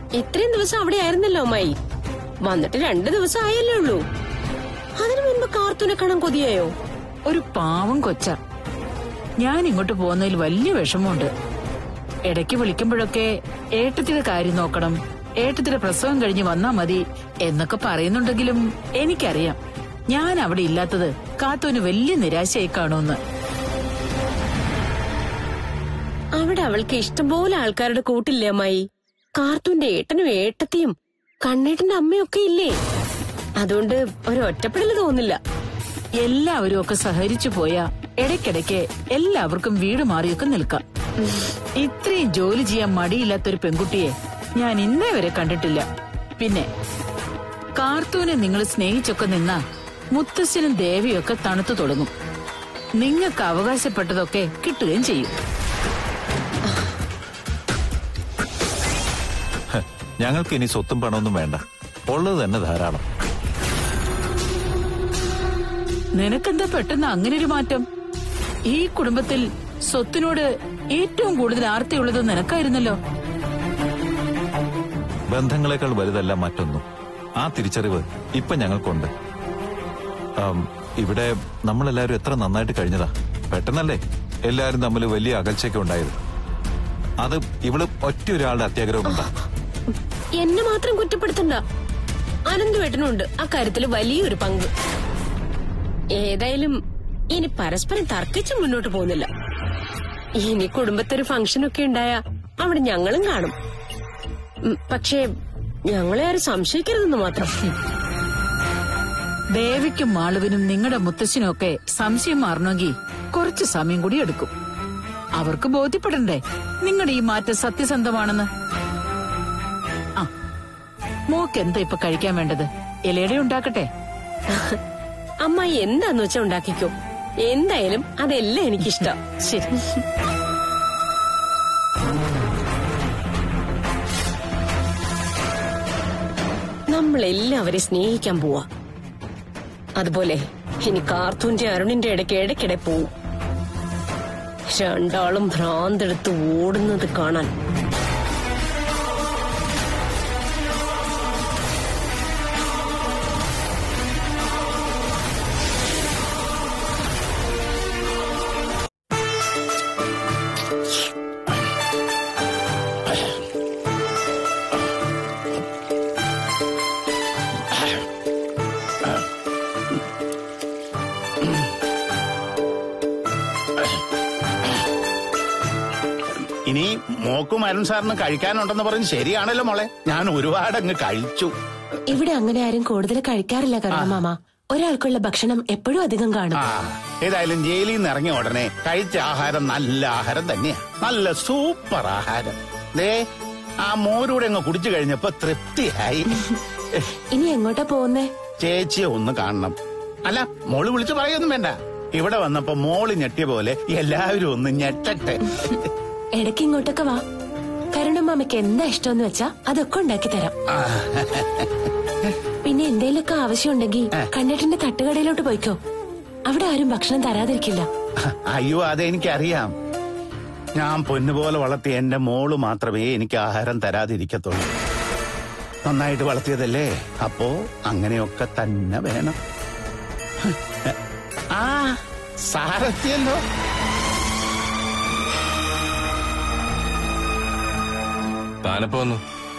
ഇത്രയും ദിവസം അവിടെ ആയിരുന്നല്ലോ അമ്മായി വന്നിട്ട് രണ്ടു ദിവസം ആയല്ലേ ഉള്ളൂ അതിനു മുൻപ് കാർത്തൂനെ കാണാൻ കൊതിയായോ ഒരു പാവം കൊച്ച ഞാൻ ഇങ്ങോട്ട് പോകുന്നതിൽ വലിയ വിഷമമുണ്ട് ഇടയ്ക്ക് വിളിക്കുമ്പോഴൊക്കെ ഏട്ടത്തിന്റെ കാര്യം നോക്കണം ഏട്ടത്തിന്റെ പ്രസവം കഴിഞ്ഞ് വന്നാ മതി എന്നൊക്കെ പറയുന്നുണ്ടെങ്കിലും എനിക്കറിയാം ഞാൻ അവിടെ ഇല്ലാത്തത് കാത്തോന് വലിയ നിരാശയായി കാണുമെന്ന് അവിടെ അവൾക്ക് ഇഷ്ടംപോലെ ആൾക്കാരുടെ കൂട്ടില്ലേ അമ്മായി കാർത്തൂന്റെ ഏട്ടനും ഏട്ടത്തിയും കണ്ണേട്ടന്റെ അമ്മയൊക്കെ ഇല്ലേ അതുകൊണ്ട് ഒരു ഒറ്റപ്പെടല് തോന്നില്ല എല്ലാവരും ഒക്കെ സഹകരിച്ചു പോയാ ഇടയ്ക്കിടയ്ക്ക് എല്ലാവർക്കും വീട് മാറിയൊക്കെ നിൽക്കാം ഇത്രയും ജോലി ചെയ്യാൻ മടിയില്ലാത്തൊരു പെൺകുട്ടിയെ ഞാൻ ഇന്നേ വരെ കണ്ടിട്ടില്ല പിന്നെ കാർത്തൂനെ നിങ്ങൾ സ്നേഹിച്ചൊക്കെ നിന്നാ മുത്തശ്ശനും ദേവിയൊക്കെ തണുത്തു തുടങ്ങും നിങ്ങൾക്ക് അവകാശപ്പെട്ടതൊക്കെ കിട്ടുകയും ചെയ്യും ഹ, ഞങ്ങൾക്ക് ഇനി സ്വത്തും പണമൊന്നും വേണ്ട ഉള്ളത് തന്നെ ധാരാളം നിനക്കെന്താ പെട്ടെന്ന് അങ്ങനെ ഒരു മാറ്റം ഈ കുടുംബത്തിൽ സ്വത്തിനോട് ഏറ്റവും കൂടുതൽ ആർത്തിയുള്ളത് നിനക്കായിരുന്നല്ലോ ബന്ധങ്ങളെക്കാൾ വലുതല്ല മറ്റൊന്നും ആ തിരിച്ചറിവ് ഇപ്പൊ ഞങ്ങൾക്കുണ്ട് ആം, ഇവിടെ നമ്മളെല്ലാവരും എത്ര നന്നായിട്ട് കഴിഞ്ഞതാ പെട്ടെന്നല്ലേ എല്ലാവരും തമ്മിൽ വലിയ അകൽച്ചയൊക്കെ ഉണ്ടായത് അത് ഇവള് ഒറ്റ ഒരാളുടെ അത്യാഗ്രഹം ഉണ്ടാ എന്നെ മാത്രം കുറ്റപ്പെടുത്തണ്ട അനന്തവേട്ടനുണ്ട് അക്കാര്യത്തിൽ വലിയൊരു പങ്ക് ഏതായാലും ഇനി പരസ്പരം തർക്കിച്ച് മുന്നോട്ട് പോകുന്നില്ല ഇനി കുടുംബത്തൊരു ഫംഗ്ഷനൊക്കെ ഉണ്ടായ അവിടെ ഞങ്ങളും കാണും ഉം, പക്ഷേ ഞങ്ങളെ ആരും സംശയിക്കരുതെന്ന് മാത്രം ദേവിക്കും മാളുവിനും നിങ്ങളുടെ മുത്തശ്ശനും ഒക്കെ സംശയം മാറണമെങ്കിൽ കുറച്ച് സമയം കൂടി എടുക്കും അവർക്ക് ബോധ്യപ്പെടണ്ടേ നിങ്ങളുടെ ഈ മാറ്റം സത്യസന്ധമാണെന്ന് ആ മോക്ക് എന്താ ഇപ്പൊ കഴിക്കാൻ വേണ്ടത് ഇലയുടെ ഉണ്ടാക്കട്ടെ അമ്മായി എന്താന്ന് വെച്ചാ ഉണ്ടാക്കിക്കോ എന്തായാലും അതെല്ലാം എനിക്കിഷ്ടം ശരി നമ്മൾ എല്ലാവരെയും സ്നേഹിക്കാൻ പോവാ അതുപോലെ ഇനി കാർത്തൂന്റെ അരുണിന്റെ ഇടയ്ക്ക് ഇടയ്ക്കിടെ പോവും രണ്ടാളും ഭ്രാന്തെടുത്ത് ഓടുന്നത് കാണാൻ ഇനി മോക്കും അരുൺ സാറിന് കഴിക്കാനുണ്ടെന്ന് പറഞ്ഞ് ശരിയാണല്ലോ മോളെ ഞാൻ ഒരുപാട് അങ്ങ് കഴിച്ചു ഇവിടെ അങ്ങനെ ആരും കൂടുതൽ കഴിക്കാറില്ല കരുണമാമ ഒരാൾക്കുള്ള ഭക്ഷണം എപ്പോഴും അധികം കാണും ആ ഏതായാലും ജയിലിൽ നിന്ന് ഇറങ്ങിയ ഉടനെ കഴിച്ച ആഹാരം നല്ല ആഹാരം തന്നെയാ നല്ല സൂപ്പർ ആഹാരം ദേ ആ മോരൂടെ അങ്ങ് കുടിച്ചു കഴിഞ്ഞപ്പോ തൃപ്തിയായി ഇനി എങ്ങോട്ടാ പോകുന്നേ ചേച്ചിയെ ഒന്ന് കാണണം അല്ല മോള് വിളിച്ചു പറയൊന്നും വേണ്ട ഇവിടെ വന്നപ്പോ മോള് ഞെട്ടിയ പോലെ എല്ലാവരും ഒന്ന് ഞെട്ടട്ടെ ഇടയ്ക്ക് ഇങ്ങോട്ടൊക്കെ വാ കരുണമാമയ്ക്ക് എന്താ ഇഷ്ടമെന്ന് വെച്ചാ അതൊക്കെ ഉണ്ടാക്കി തരാം പിന്നെ എന്തേലൊക്കെ ആവശ്യമുണ്ടെങ്കിൽ കണ്ണേട്ടന്റെ തട്ടുകടയിലോട്ട് പോയിക്കോ അവിടെ ആരും ഭക്ഷണം തരാതിരിക്കില്ല അയ്യോ അതെനിക്കറിയാം ഞാൻ പൊന്നുപോലെ വളർത്തിയ എന്റെ മോള് മാത്രമേ എനിക്ക് ആഹാരം തരാതിരിക്കത്തുള്ളൂ നന്നായിട്ട് വളർത്തിയതല്ലേ അപ്പോ അങ്ങനെയൊക്കെ തന്നെ വേണം ആ സാരത്തിയല്ലോ താനപ്പോ വന്നു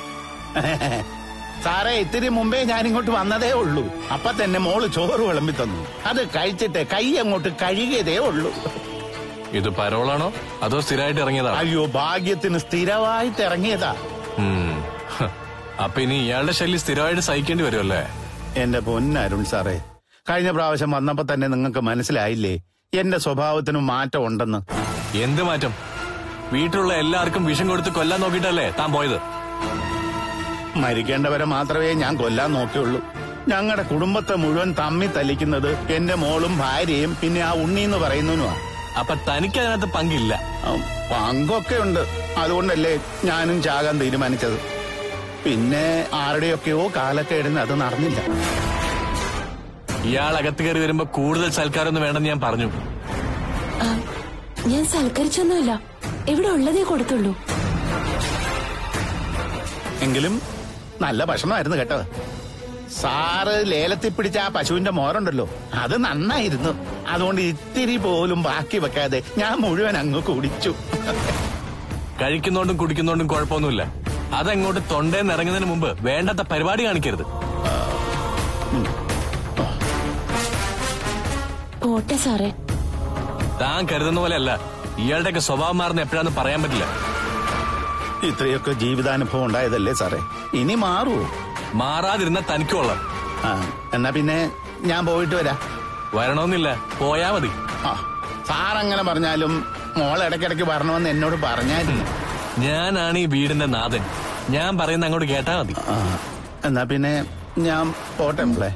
സാറേ ഇത്തിരി മുമ്പേ ഞാൻ ഇങ്ങോട്ട് വന്നതേ ഉള്ളൂ അപ്പൊ തന്നെ മോള് ചോറ് വിളമ്പി തന്നു അത് കഴിച്ചിട്ട് കൈ അങ്ങോട്ട് കഴുകിയതേ ഉള്ളൂ ഇത് പരോളാണോ അതോ സ്ഥിരമായിട്ട് ഇറങ്ങിയതാണോ അയ്യോ ഭാഗ്യത്തിന് സ്ഥിരമായിട്ട് ഇറങ്ങിയതാ ഉം. ഹ. അപ്പൊ ഇനി ഇയാളുടെ ശല്യം സ്ഥിരമായിട്ട് സഹിക്കേണ്ടി വരുമല്ലേ എന്റെ പൊന്നരുൺ സാറേ കഴിഞ്ഞ പ്രാവശ്യം വന്നപ്പോ തന്നെ നിങ്ങൾക്ക് മനസ്സിലായില്ലേ എന്റെ സ്വഭാവത്തിന് മാറ്റം ഉണ്ടെന്ന് എന്ത് മാറ്റം വീട്ടിലുള്ള എല്ലാവർക്കും വിഷം കൊടുത്ത് കൊല്ലാൻ നോക്കിയിട്ടല്ലേ താൻ പോയത് മരിക്കേണ്ടവരെ മാത്രമേ ഞാൻ കൊല്ലാൻ നോക്കിയുള്ളൂ ഞങ്ങളുടെ കുടുംബത്തെ മുഴുവൻ തമ്മി തല്ലിക്കുന്നത് എന്റെ മോളും ഭാര്യയും പിന്നെ ആ ഉണ്ണി എന്ന് പറയുന്നവനുമാ അപ്പൊ തനിക്ക് അതിനകത്ത് പങ്കില്ല ഉം, പങ്കൊക്കെ ഉണ്ട് അതുകൊണ്ടല്ലേ ഞാനും ചാകാൻ തീരുമാനിച്ചത് പിന്നെ ആരുടെയൊക്കെയോ കാലക്കേടിന് അത് നടന്നില്ല ഇയാൾ അകത്ത് കയറി വരുമ്പോ കൂടുതൽ സൽക്കാരമൊന്നും വേണ്ടെന്ന് ഞാൻ പറഞ്ഞു ആ, ഞാൻ സൽക്കരിച്ചൊന്നുമില്ല ഇവിടെ ഉള്ളതേ കൊടുത്തുള്ളൂ എങ്കിലും നല്ല ഭക്ഷണമായിരുന്നു കേട്ടോ സാറ് ലേലത്തിൽ പിടിച്ച ആ പശുവിന്റെ മോരുണ്ടല്ലോ അത് നന്നായിരുന്നു അതുകൊണ്ട് ഇത്തിരി പോലും ബാക്കി വെക്കാതെ ഞാൻ മുഴുവൻ അങ്ങ് കുടിച്ചു കഴിക്കുന്നോണ്ടും കുടിക്കുന്നോണ്ടും കുഴപ്പമൊന്നുമില്ല അതെങ്ങോട്ട് തൊണ്ടേന്ന് ഇറങ്ങുന്നതിന് മുമ്പ് വേണ്ടാത്ത പരിപാടി കാണിക്കരുത് പോട്ടെ സാറേ താൻ കരുതുന്ന പോലെയല്ല ഇയാളുടെയൊക്കെ സ്വഭാവം മാറുന്ന എപ്പോഴാന്ന് പറയാൻ പറ്റില്ല ഇത്രയൊക്കെ ജീവിതാനുഭവം ഉണ്ടായതല്ലേ സാറേ ഇനി മാറുമോ മാറാതിരുന്ന തനിക്ക് കൊള്ളാം ആ എന്നാ പിന്നെ ഞാൻ പോയിട്ട് വരാം വരണമെന്നില്ല പോയാ മതി ആ സാറങ്ങനെ പറഞ്ഞാലും മോൾ ഇടയ്ക്കിടയ്ക്ക് വരണമെന്ന് എന്നോട് പറഞ്ഞായിരുന്നു ഞാനാണ് ഈ വീടിന്റെ നാഥൻ ഞാൻ പറയുന്ന അങ്ങോട്ട് കേട്ടാ മതി ആ എന്നാ പിന്നെ ഞാൻ പോട്ടെ മോളെ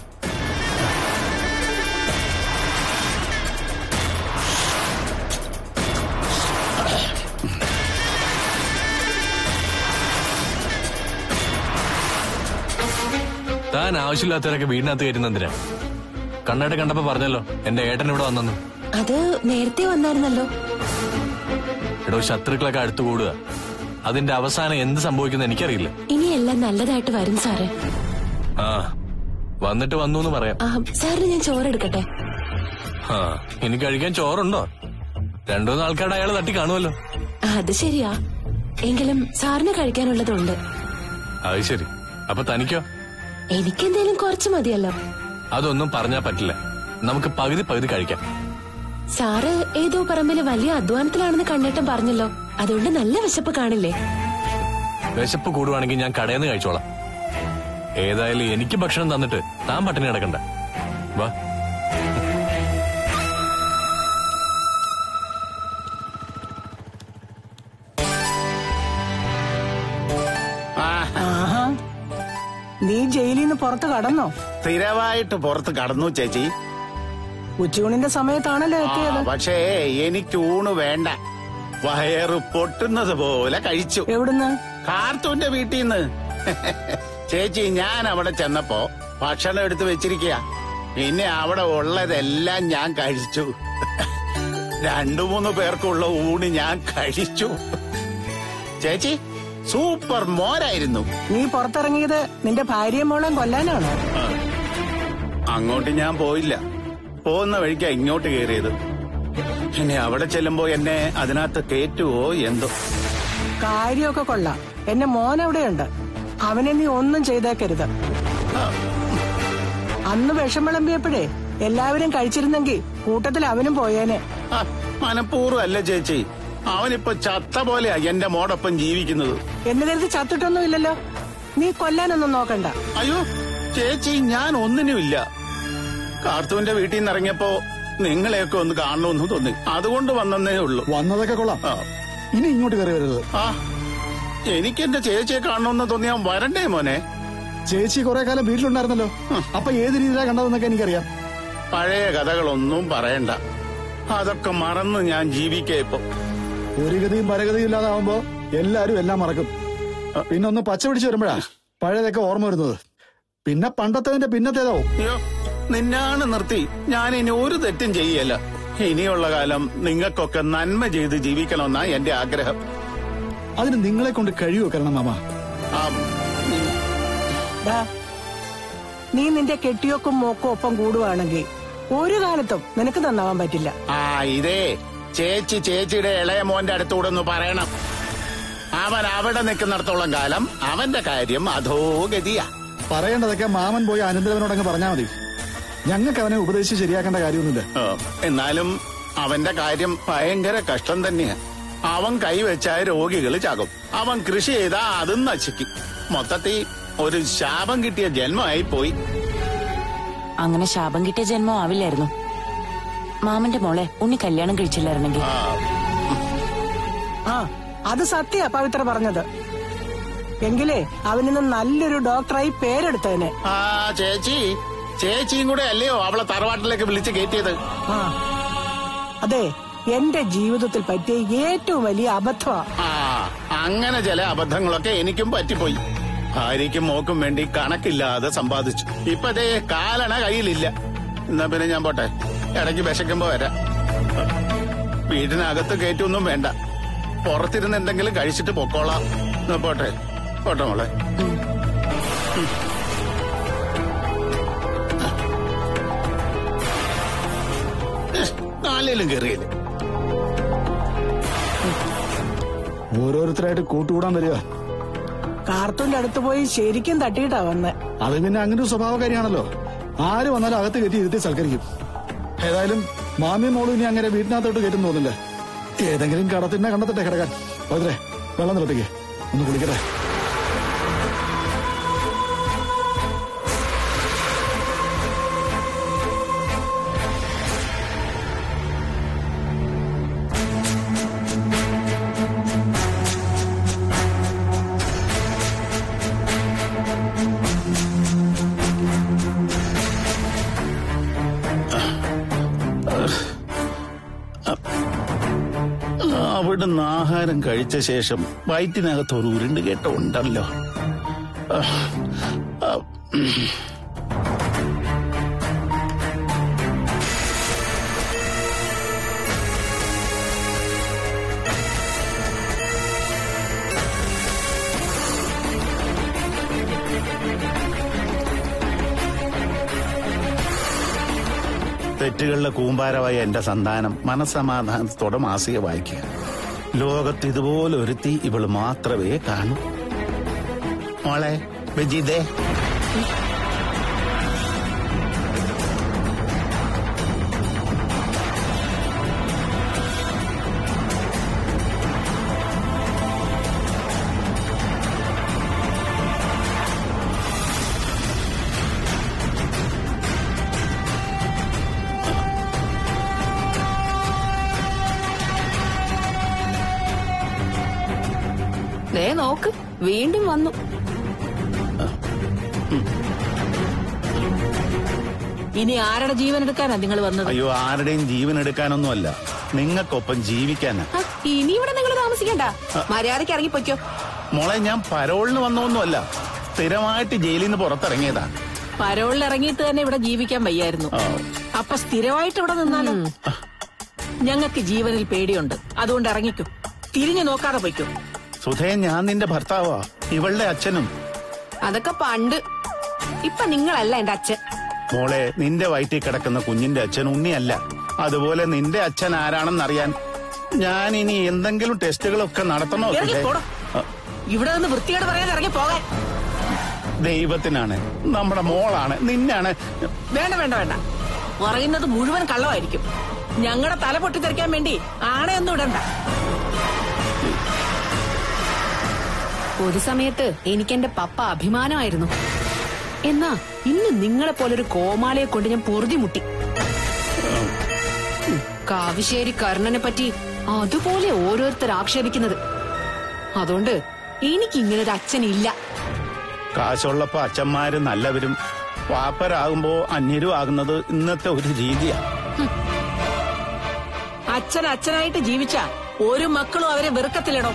താൻ ആവശ്യമില്ലാത്തവരൊക്കെ വീടിനകത്ത് കയറ്റുന്ന എന്തിനാ കണ്ണായിട്ട് കണ്ടപ്പോ പറഞ്ഞല്ലോ എന്റെ ഏട്ടൻ ഇവിടെ വന്നെന്ന് അത് നേരത്തെ വന്നായിരുന്നല്ലോ എടോ ശത്രുക്കളൊക്കെ അടുത്തു കൂടുക അതിന്റെ അവസാനം എന്ത് സംഭവിക്കുന്ന എനിക്കറിയില്ല ഇനി എല്ലാം നല്ലതായിട്ട് വരും സാറേ ആ വന്നിട്ട് വന്നു എന്ന് പറയാം ആ സാറിന് ഞാൻ ചോറെടുക്കട്ടെ ആ ഇനി കഴിക്കാൻ ചോറുണ്ടോ രണ്ടു മൂന്ന് ആൾക്കാരുടെ അയാൾ തട്ടി കാണുമല്ലോ അത് ശരിയാ എങ്കിലും സാറിന് കഴിക്കാനുള്ളതുണ്ട് അത് ശരി അപ്പൊ തനിക്കോ എനിക്കെന്തേലും കുറച്ച് മതിയല്ലോ അതൊന്നും പറഞ്ഞാ പറ്റില്ല നമുക്ക് പകുതി പകുതി കഴിക്കാം സാറ് ഏതോ പറമ്പില് വലിയ അധ്വാനത്തിലാണെന്ന് കണ്ണേട്ടൻ പറഞ്ഞല്ലോ അതുകൊണ്ട് നല്ല വിശപ്പ് കാണില്ലേ വിശപ്പ് കൂടുവാണെങ്കിൽ ഞാൻ കടയിൽ നിന്ന് കഴിച്ചോളാം ഏതായാലും എനിക്ക് ഭക്ഷണം തന്നിട്ട് താൻ പട്ടിണി കിടക്കണ്ട വാ ആ ആഹാ നീ ജയിലിൽ നിന്ന് പുറത്ത് കടന്നോ സ്ഥിരമായിട്ട് പുറത്ത് കടന്നു ചേച്ചി ഉച്ചയൂണിന്റെ സമയത്താണല്ലോ ആ, എത്തിയത് പക്ഷേ എനിക്ക് ഊണ് വേണ്ട വയറ് പൊട്ടുന്നത് പോലെ കഴിച്ചു എവിടുന്ന് കാർത്തൂന്റെ വീട്ടിൽ നിന്ന് ചേച്ചി ഞാൻ അവിടെ ചെന്നപ്പോ ഭക്ഷണം എടുത്ത് വെച്ചിരിക്കുക പിന്നെ അവിടെ ഉള്ളതെല്ലാം ഞാൻ കഴിച്ചു രണ്ടു മൂന്ന് പേർക്കുള്ള ഊണ് ഞാൻ കഴിച്ചു ചേച്ചി സൂപ്പർ മോരായിരുന്നു നീ പുറത്തിറങ്ങിയത് നിന്റെ ഭാര്യയും മോളെയും കൊല്ലാനാണോ അങ്ങോട്ട് ഞാൻ പോയില്ല പോകുന്ന വഴിക്കാ ഇങ്ങോട്ട് കയറിയത് പിന്നെ അവിടെ ചെല്ലുമ്പോ എന്നെ അതിനകത്ത് കയറ്റുവോ എന്തോ കാര്യമൊക്കെ കൊള്ളാം എന്റെ മോൻ അവിടെയുണ്ട് അവനെ നീ ഒന്നും ചെയ്തേക്കരുത് അന്ന് വിഷം വിളമ്പിയപ്പോഴേ എല്ലാവരും കഴിച്ചിരുന്നെങ്കിൽ കൂട്ടത്തിൽ അവനും പോയേനെ ആ, മനഃപൂർവ്വം അല്ല ചേച്ചി അവനിപ്പോ ചത്ത പോലെയാ എന്റെ മോടൊപ്പം ജീവിക്കുന്നത് എന്ന് കരുതി ചത്തിട്ടൊന്നും ഇല്ലല്ലോ നീ കൊല്ലാനൊന്നും നോക്കണ്ട അയ്യോ ചേച്ചി ഞാൻ ഒന്നിനുമില്ല കാർത്തൂന്റെ വീട്ടിൽ നിന്ന് ഇറങ്ങിയപ്പോ നിങ്ങളെയൊക്കെ ഒന്ന് കാണണമെന്ന് തോന്നി അതുകൊണ്ട് വന്നേ ഉള്ളൂ വന്നതൊക്കെ കൊള്ളാം ആ, ഇനി ഇങ്ങോട്ട് കയറി വരരുത് ആ എനിക്ക് എന്റെ ചേച്ചിയെ കാണണമെന്ന് തോന്നിയാ വരണ്ടേ മോനെ ചേച്ചി കുറെ കാലം വീട്ടിലുണ്ടായിരുന്നല്ലോ അപ്പൊ ഏത് രീതിയിലാ കണ്ടതെന്നൊക്കെ എനിക്കറിയാം പഴയ കഥകളൊന്നും പറയണ്ട അതൊക്കെ മറന്ന് ഞാൻ ജീവിക്കേ ഇപ്പൊ ഒരു ഗതിയും പരഗതിയും ഇല്ലാതാവുമ്പോ എല്ലാരും എല്ലാം മറക്കും പിന്നെ ഒന്ന് പച്ച പിടിച്ച് വരുമ്പോഴാ പഴയതൊക്കെ ഓർമ്മ വരുന്നത് പിന്നെ പണ്ടത്തേതിന്റെ പിന്നത്തേതാവും അയ്യോ നിന്നാണ് നിർത്തി ഞാൻ ഇനി ഒരു തെറ്റും ചെയ്യല്ല ഇനിയുള്ള കാലം നിങ്ങൾക്കൊക്കെ നന്മ ചെയ്ത് ജീവിക്കണമെന്നാ എന്റെ ആഗ്രഹം അതിന് നിങ്ങളെ കൊണ്ട് കഴിയുമോ കരണം മാമ ആ, ഉം, ഡാ, നീ നിന്റെ കെട്ടിയൊക്കും മോക്കും ഒപ്പം കൂടുവാണെങ്കിൽ ഒരു കാലത്തും നിനക്ക് നന്നാവാൻ പറ്റില്ല ആ ഇതേ ചേച്ചി ചേച്ചിയുടെ ഇളയ മോന്റെ അടുത്തൂടെ ഒന്ന് പറയണം അവൻ അവിടെ നിൽക്കുന്നിടത്തോളം കാലം അവന്റെ കാര്യം അധോഗതിയാ പറയേണ്ടതൊക്കെ മാമൻ പോയി അനന്തരവനോടങ്ങ് പറഞ്ഞാൽ മതി ഞങ്ങൾക്ക് അവനെ ഉപദേശിച്ച് ശരിയാക്കേണ്ട കാര്യമൊന്നുമില്ല ആ, എന്നാലും അവന്റെ കാര്യം ഭയങ്കര കഷ്ടം തന്നെയാ അവൻ കൈവച്ചാൽ രോഗികൾ ചാകും അവൻ കൃഷി ചെയ്താ അതും നശിക്കും മൊത്തത്തിൽ ഒരു ശാപം കിട്ടിയ ജന്മമായി പോയി അങ്ങനെ ശാപം കിട്ടിയ ജന്മം ആവില്ലായിരുന്നു മാമന്റെ മോളെ ഉണ്ണി കല്യാണം കഴിച്ചില്ലായിരുന്നെങ്കിൽ ആ, ആ അത് സത്യ പവിത്ര പറഞ്ഞത് എങ്കിലേ അവനിന്ന് നല്ലൊരു ഡോക്ടറായി പേരെടുത്തതിനെ ആ ചേച്ചി ചേച്ചിയും കൂടെ അല്ലയോ അവളെ തറവാട്ടിലേക്ക് വിളിച്ച് കയറ്റിയത് ആ അതെ എന്റെ ജീവിതത്തിൽ പറ്റിയ ഏറ്റവും വലിയ അബദ്ധമാ ആ അങ്ങനെ ചില അബദ്ധങ്ങളൊക്കെ എനിക്കും പറ്റിപ്പോയി ഭാര്യയ്ക്കും മോക്കും വേണ്ടി കണക്കില്ലാതെ സമ്പാദിച്ചു ഇപ്പതേ കാലണ കയ്യിലില്ല എന്നാ പിന്നെ ഞാൻ പോട്ടെ ഇടയ്ക്ക് വിശക്കുമ്പോ വരാം വീട്ടിനകത്ത് കയറ്റൊന്നും വേണ്ട പുറത്തിരുന്ന് എന്തെങ്കിലും കഴിച്ചിട്ട് പൊക്കോളാം എന്നാ പോട്ടെ പോട്ടെ മോളെ നാലേലും കയറിയില്ല ഓരോരുത്തരായിട്ട് കൂട്ടുകൂടാൻ വരിക കാർത്തൂന്റെ അടുത്ത് പോയി ശരിക്കും തട്ടിയിട്ടാ വന്നെ അത് പിന്നെ അങ്ങനെ ഒരു സ്വഭാവകാരിയാണല്ലോ ആര് വന്നാലും അകത്ത് കയറ്റി ഇരുത്തി സൽക്കരിക്കും ഏതായാലും മാമിയും മോളും ഇനി അങ്ങനെ വീട്ടിനകത്തോട്ട് കയറ്റും തോന്നില്ല ഏതെങ്കിലും കടത്തിന്റെ കണ്ടെത്തട്ടെ കിടക്കാൻ പതിരെ വെള്ളം നിറപ്പിക്കേ ഒന്ന് കുളിക്കട്ടെ അവിടുന്ന് ആഹാരം കഴിച്ച ശേഷം വയറ്റിനകത്ത് ഒരു ഉരുണ്ട് കേട്ട ഉണ്ടല്ലോ ആ, ആ, ഉം. തെറ്റുകളുടെ കൂമ്പാരമായ എന്റെ സന്താനം മനസമാധാനത്തോടെ മാസിക വായിക്കുക ലോകത്ത് ഇതുപോലെ ഒരുത്തി ഇവള് മാത്രമേ കാണൂ മോളെ ബജിതേ ദേ നോക്ക് വീണ്ടും വന്നു ഇനി ആരുടെ ജീവൻ എടുക്കാനാ നിങ്ങൾ വന്നത് അയ്യോ ആരുടെയും ജീവൻ എടുക്കാനൊന്നുമല്ല നിങ്ങൾക്കൊപ്പം ജീവിക്കാനാ ആ, ഇനി ഇവിടെ നിങ്ങൾ താമസിക്കണ്ട മര്യാദയ്ക്ക് ഇറങ്ങിപ്പോയ്ക്കോ മോളെ ഞാൻ പരോളിന് വന്നൊന്നുമല്ല സ്ഥിരമായിട്ട് ജയിലിൽ നിന്ന് പുറത്തിറങ്ങിയതാ പരോളിൽ ഇറങ്ങിയിട്ട് തന്നെ ഇവിടെ ജീവിക്കാൻ വയ്യായിരുന്നു ആ. അപ്പൊ സ്ഥിരമായിട്ട് ഇവിടെ നിന്നാലോ ഞങ്ങൾക്ക് ജീവനിൽ പേടിയുണ്ട് അതുകൊണ്ട് ഇറങ്ങിക്കും തിരിഞ്ഞു നോക്കാതെ പൊയ്ക്കും സുധേ ഞാൻ നിന്റെ ഭർത്താവാ ഇവളുടെ അച്ഛനും അതൊക്കെ പണ്ട് ഇപ്പൊ നിങ്ങളല്ല എന്റെ അച്ഛൻ മോളെ നിന്റെ വയറ്റിൽ കിടക്കുന്ന കുഞ്ഞിന്റെ അച്ഛൻ ഉണ്ണിയല്ല അതുപോലെ നിന്റെ അച്ഛൻ ആരാണെന്നറിയാൻ ഞാൻ ഇനി എന്തെങ്കിലും ടെസ്റ്റുകളൊക്കെ നടത്തണോ ഇറങ്ങി സുധേ? പോടോ. ഇവിടെ നിന്ന് വൃത്തിയോട് പറയാതെ ഇറങ്ങി പോകാൻ ദൈവത്തിനാണ് നമ്മുടെ മോളാണ് നിന്നാണ് വേണ്ട വേണ്ട വേണ്ട പറയുന്നത് മുഴുവൻ കള്ളമായിരിക്കും ഞങ്ങളുടെ തല പൊട്ടിത്തെറിക്കാൻ വേണ്ടി ആണയൊന്നും ഇടണ്ട ഒരു സമയത്ത് എനിക്ക് എന്റെ പപ്പ അഭിമാനമായിരുന്നു എന്നാ ഇന്ന് നിങ്ങളെ പോലൊരു കോമാളിയെ കൊണ്ട് ഞാൻ പൊറുതി മുട്ടി കാവിശ്ശേരി കർണനെ പറ്റി അതുപോലെ ഓരോരുത്തർ ആക്ഷേപിക്കുന്നത് അതുകൊണ്ട് എനിക്ക് ഇങ്ങനൊരു അച്ഛനില്ല കാശുള്ളപ്പോ അച്ഛന്മാര് നല്ലവരും പാപ്പരാകുമ്പോ അന്യരും ആകുന്നത് ഇന്നത്തെ ഒരു രീതിയാ അച്ഛൻ അച്ഛനായിട്ട് ജീവിച്ച ഒരു മക്കളും അവരെ വെറുക്കത്തില്ലടോ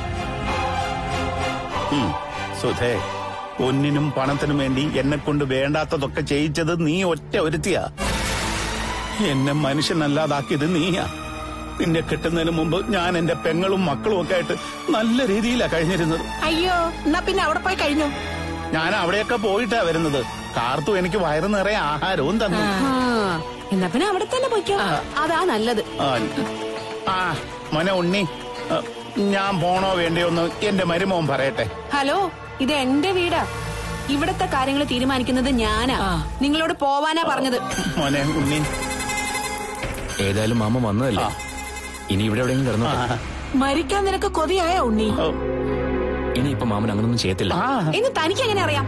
ഉം. സുധേ പൊന്നിനും പണത്തിനും വേണ്ടി എന്നെ കൊണ്ട് വേണ്ടാത്തതൊക്കെ ചെയ്യിച്ചത് നീ ഒറ്റ ഒരുത്തിയാ എന്നെ മനുഷ്യനല്ലാതാക്കിയത് നീയാ നിന്നെ കിട്ടുന്നതിന് മുമ്പ് ഞാൻ എന്റെ പെങ്ങളും മക്കളും ഒക്കെ ആയിട്ട് നല്ല രീതിയിലാ കഴിഞ്ഞിരുന്നത് അയ്യോ എന്നാ പിന്നെ അവിടെ പോയി കഴിഞ്ഞു ഞാൻ അവിടെയൊക്കെ പോയിട്ടാ വരുന്നത് കാർത്തു എനിക്ക് വയറു നിറയെ ആഹാരവും തന്നു ആ, എന്നാ പിന്നെ അവിടെ തന്നെ പൊയ്ക്കോ അതാ നല്ലത് ആ, ആ മോനെ ഉണ്ണി ആ, ഞാൻ പോണോ വേണ്ടയോന്ന് എന്റെ മരുമോൻ പറയട്ടെ ഹലോ ഇത് എന്റെ വീടാ ഇവിടത്തെ കാര്യങ്ങൾ തീരുമാനിക്കുന്നത് ഞാനാ നിങ്ങളോട് പോവാനാ പറഞ്ഞത് മോനെ ഉണ്ണി ഏതായാലും മാമ വന്നതല്ലേ ആ. ഇനി ഇവിടെ എവിടെയെങ്കിലും കിടന്നോ ആ, മരിക്കാൻ നിനക്ക് കൊതിയായ ഉണ്ണി ഓ, ഇനി ഇപ്പൊ മാമൻ അങ്ങനൊന്നും ചെയ്യത്തില്ല ആ എന്ന് തനിക്ക് എങ്ങനെ അറിയാം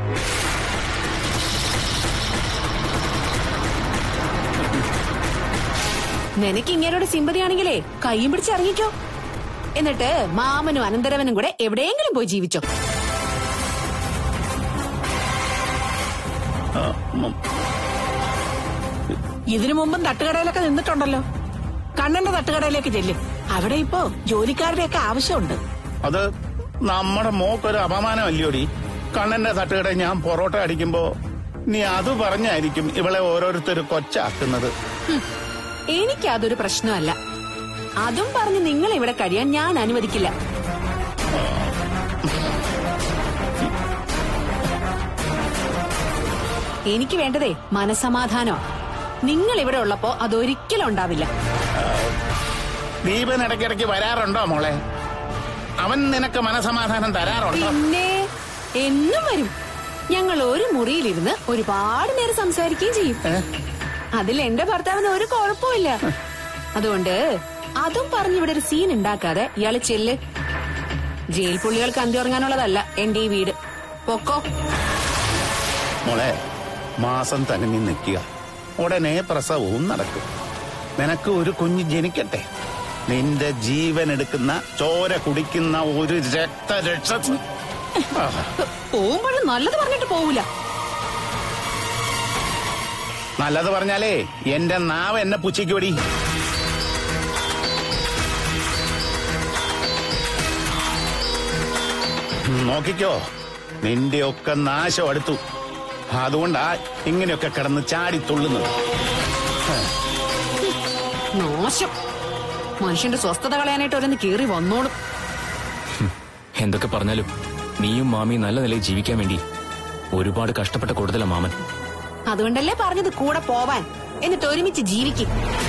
നിനക്ക് ഇങ്ങനോട് സിമ്പതിയാണെങ്കിലേ കൈയും പിടിച്ച് ഇറങ്ങിക്കോ എന്നിട്ട് മാമനും അനന്തരവനും കൂടെ എവിടെയെങ്കിലും പോയി ജീവിച്ചോ ആ, ഉം. ഇതിനു മുമ്പും തട്ടുകടയിലൊക്കെ നിന്നിട്ടുണ്ടല്ലോ കണ്ണന്റെ തട്ടുകടയിലേക്ക് ചെല്ല് അവിടെ ഇപ്പോ ജോലിക്കാരുടെയൊക്കെ ആവശ്യമുണ്ട് അത് നമ്മുടെ മോക്കൊരു അപമാനമല്ലയോടി കണ്ണന്റെ തട്ടുകട ഞാൻ പൊറോട്ട അടിക്കുമ്പോ നീ അത് പറഞ്ഞായിരിക്കും ഇവളെ ഓരോരുത്തർ കൊച്ചാക്കുന്നത് എനിക്ക് അതൊരു പ്രശ്നമല്ല അതും പറഞ്ഞ് നിങ്ങൾ ഇവിടെ കഴിയാൻ ഞാൻ അനുവദിക്കില്ല എനിക്ക് വേണ്ടതേ മനസമാധാനോ നിങ്ങൾ ഇവിടെ ഉള്ളപ്പോ അതൊരിക്കലും ഉണ്ടാവില്ല ദീപൻ ഇടയ്ക്കിടയ്ക്ക് വരാറുണ്ടോ മോളെ അവൻ നിനക്ക് മനസമാധാനം തരാറുണ്ടോ പിന്നെ എന്നും വരും ഞങ്ങൾ ഒരു മുറിയിലിരുന്ന് ഒരുപാട് നേരം സംസാരിക്കുകയും ചെയ്യും അതിൽ എന്റെ ഭർത്താവിന് ഒരു കുഴപ്പമില്ല അതുകൊണ്ട് അതും പറഞ്ഞ് ഇവിടെ ഒരു സീൻ ഉണ്ടാക്കാതെ ഇയാള് ചെല്ല് ജയിൽ പുള്ളികൾക്ക് അന്തി ഉറങ്ങാനുള്ളതല്ല എന്റെ ഈ വീട് പൊക്കോ മോളെ മാസം തങ്ങി നിൽക്കുക ഉടനെ പ്രസവവും നടക്കും നിനക്ക് ഒരു കുഞ്ഞ് ജനിക്കട്ടെ നിന്റെ ജീവൻ എടുക്കുന്ന ചോര കുടിക്കുന്ന ഒരു രക്തരക്ഷ പോകുമ്പോഴും നല്ലത് പറഞ്ഞിട്ട് പോവൂല നല്ലത് പറഞ്ഞാലേ എന്റെ നാവ് എന്നെ പുച്ഛിക്കുവടി നോക്കിക്കോ നിന്റെയൊക്കെ നാശം അടുത്തു അതുകൊണ്ടാ ഇങ്ങനെയൊക്കെ കിടന്ന് ചാടിത്തുള്ളുന്നത് നാശം മനുഷ്യന്റെ സ്വസ്ഥത കളയാനായിട്ട് ഓരോന്ന് കേറി വന്നോളും എന്തൊക്കെ പറഞ്ഞാലും നീയും മാമിയും നല്ല നിലയിൽ ജീവിക്കാൻ വേണ്ടി ഒരുപാട് കഷ്ടപ്പെട്ട കൂടുതലാ മാമൻ അതുകൊണ്ടല്ലേ പറഞ്ഞത് കൂടെ പോവാൻ എന്നിട്ട് ഒരുമിച്ച് ജീവിക്കും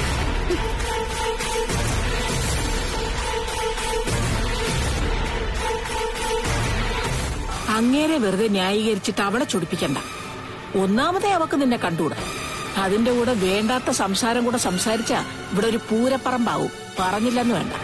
അങ്ങേരെ വെറുതെ ന്യായീകരിച്ചിട്ട് അവളെ ചൊടിപ്പിക്കണ്ട ഒന്നാമതേ അവക്ക് നിന്നെ കണ്ടുകൂടാ അതിന്റെ കൂടെ വേണ്ടാത്ത സംസാരം കൂടെ സംസാരിച്ചാ ഇവിടെ ഒരു പൂരപ്പറമ്പാവും പറഞ്ഞില്ലെന്ന് വേണ്ട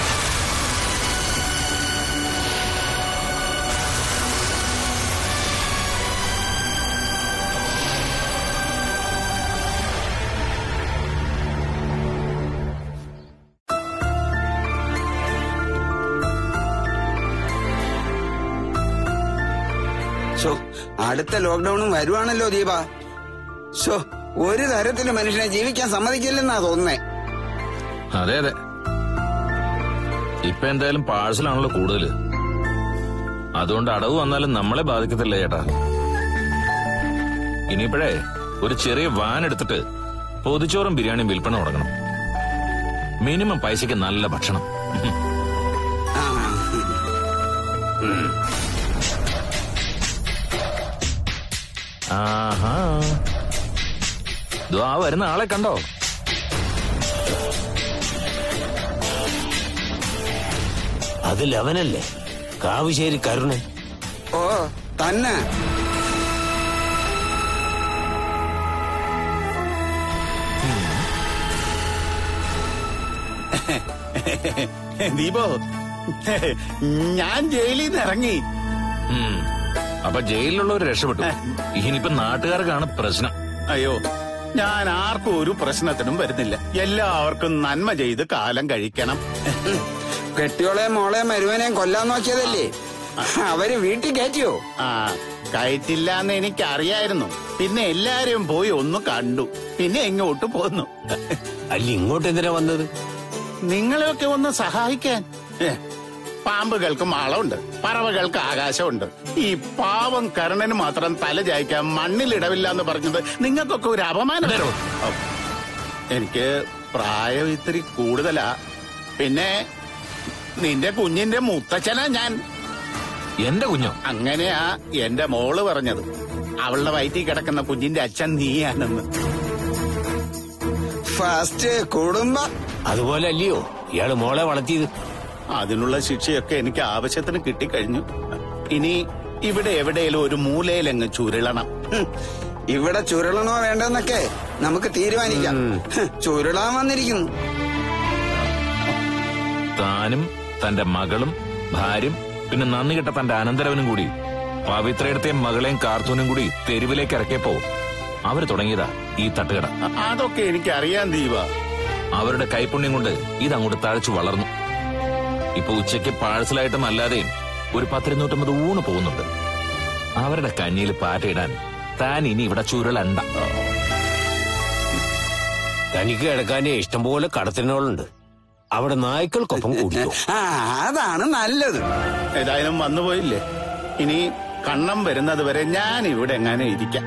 ഷോ അടുത്ത ലോക്ക്ഡൌണും വരുവാണല്ലോ ദീപ ഷോ ഒരു തരത്തിലും മനുഷ്യനെ ജീവിക്കാൻ സമ്മതിക്കില്ലെന്നാ തോന്നുന്നേ അതെ അതെ ഇപ്പൊ എന്തായാലും പാഴ്സലാണല്ലോ കൂടുതല് അതുകൊണ്ട് അടവ് വന്നാലും നമ്മളെ ബാധിക്കത്തില്ല ചേട്ടാ ഇനിയിപ്പോഴേ ഒരു ചെറിയ വാൻ എടുത്തിട്ട് പൊതിച്ചോറും ബിരിയാണിയും വിൽപ്പന തുടങ്ങണം മിനിമം പൈസക്ക് നല്ല ഭക്ഷണം ആ, ഉം. ആഹാ ദോ ആ വരുന്ന ആളെ കണ്ടോ അത് ലവനല്ലേ കാവുശ്ശേരി കരുണൻ ഓ തന്നെ ദീപോ ഞാൻ ജയിലിൽ നിന്ന് ഇറങ്ങി ഉം. അപ്പൊ ജയിലിലുള്ളവർ രക്ഷപ്പെട്ടു ഇനിയിപ്പോ നാട്ടുകാർക്കാണ് പ്രശ്നം അയ്യോ ഞാൻ ആർക്കും ഒരു പ്രശ്നത്തിനും വരുന്നില്ല എല്ലാവർക്കും നന്മ ചെയ്ത് കാലം കഴിക്കണം കെട്ടിയോളെയും മോളെയും മരുവനെയും കൊല്ലാൻ നോക്കിയതല്ലേ അവര് വീട്ടിൽ കയറ്റിയോ ആ കയറ്റില്ല എന്ന് എനിക്ക് അറിയായിരുന്നു പിന്നെ എല്ലാരും പോയി ഒന്ന് കണ്ടു പിന്നെ ഇങ്ങോട്ട് പോന്നു അല്ല ഇങ്ങോട്ട് എന്തിനാ വന്നത് നിങ്ങളെയൊക്കെ ഒന്ന് സഹായിക്കാൻ ഏ, പാമ്പുകൾക്ക് മാളമുണ്ട് പറവകൾക്ക് ആകാശമുണ്ട് ഈ പാവം കരുണന് മാത്രം തല ചായ്ക്കാൻ മണ്ണിലിടവില്ല എന്ന് പറഞ്ഞത് നിങ്ങൾക്കൊക്കെ ഒരു അപമാനം ഔ, എനിക്ക് പ്രായം ഇത്തിരി കൂടുതലാ പിന്നെ നിന്റെ കുഞ്ഞിന്റെ മുത്തച്ഛനാ ഞാൻ എന്റെ കുഞ്ഞോ അങ്ങനെയാ എന്റെ മോള് പറഞ്ഞത് അവളുടെ വയറ്റിൽ കിടക്കുന്ന കുഞ്ഞിന്റെ അച്ഛൻ നീയാണെന്ന് ഫസ്റ്റ് കുടുംബം അതുപോലെ അല്ലയോ ഇയാള് മോളെ വളർത്തിയത് അതിനുള്ള ശിക്ഷയൊക്കെ എനിക്ക് ആവശ്യത്തിന് കിട്ടിക്കഴിഞ്ഞു ഇനി ഇവിടെ എവിടെയെങ്കിലും ഒരു മൂലയിലങ്ങ് ചുരുളണം ഹും, ഇവിടെ ചുരുളണോ വേണ്ടെന്നൊക്കെ നമുക്ക് തീരുമാനിക്കാം ഹ്, ചുരുളാൻ വന്നിരിക്കുന്നു താനും തന്റെ മകളും ഭാര്യയും പിന്നെ നന്ദി കെട്ട തന്റെ അനന്തരവനും കൂടി പവിത്രയുടെയും മകളെയും കാർത്തൂനും കൂടി തെരുവിലേക്ക് ഇറക്കിയപ്പോ അവര് തുടങ്ങിയതാ ഈ തട്ടുകട അ- അതൊക്കെ എനിക്ക് അറിയാൻ ദീപ അവരുടെ കൈപുണ്യം കൊണ്ട് ഇതങ്ങോട്ട് തഴച്ചു വളർന്നു ഇപ്പൊ ഉച്ചയ്ക്ക് പാഴ്സലായിട്ടും അല്ലാതെയും ഒരു പത്തിരുന്നൂറ്റമ്പത് ഊണ് പോകുന്നുണ്ട് അവരുടെ കഞ്ഞിയിൽ പാറ്റയിടാൻ താൻ ഇനി ഇവിടെ ചുരുളണ്ട തനിക്ക് കിടക്കാനേ ഇഷ്ടംപോലെ കടത്തിനോളുണ്ട് അവിടെ നായ്ക്കൾക്കൊപ്പം കൂടിയോ ആ അതാണ് നല്ലത് ഏതായാലും വന്നുപോയില്ലേ ഇനി കണ്ണം വരുന്നത് വരെ ഞാൻ ഇവിടെ എങ്ങനെ ഇരിക്കാം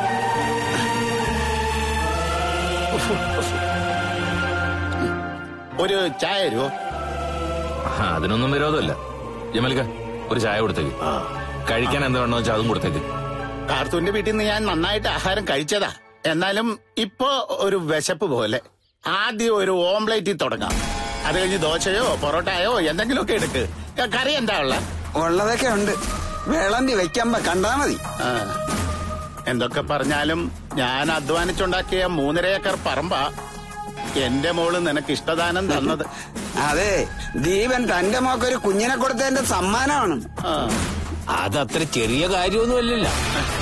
ഒരു ചായ തരുമോ ആ, അതിനൊന്നും വിരോധമില്ല ജമലിക്ക ഒരു ചായ കൊടുത്തേക്ക് കഴിക്കാൻ എന്താ വേണമെന്ന് വെച്ചാൽ അതും കൊടുത്തേക്ക് കാർത്തൂന്റെ വീട്ടിൽ നിന്ന് ഞാൻ നന്നായിട്ട് ആഹാരം കഴിച്ചതാ എന്നാലും ഇപ്പൊ ഒരു വിശപ്പ് പോലെ ആദ്യം ഒരു ഓംലേറ്റിൽ തുടങ്ങാം അത് കഴിഞ്ഞ് ദോശയോ പൊറോട്ടയോ എന്തെങ്കിലുമൊക്കെ എടുക്ക് കറി എന്താ ഉള്ള ഉള്ളതൊക്കെ ഉണ്ട് വിളമ്പി വെക്കുമ്പോ കണ്ടാ മതി എന്തൊക്കെ പറഞ്ഞാലും ഞാൻ അധ്വാനിച്ചുണ്ടാക്കിയ മൂന്നര ഏക്കർ പറമ്പ എന്റെ മോള് നിനക്ക് ഇഷ്ടദാനം തന്നത് അതെ ദീപൻ തന്റെ മോക്കൊരു കുഞ്ഞിനെ കൊടുത്തതിന്റെ സമ്മാനമാണ് അതത്ര ചെറിയ കാര്യമൊന്നുമല്ലല്ലോ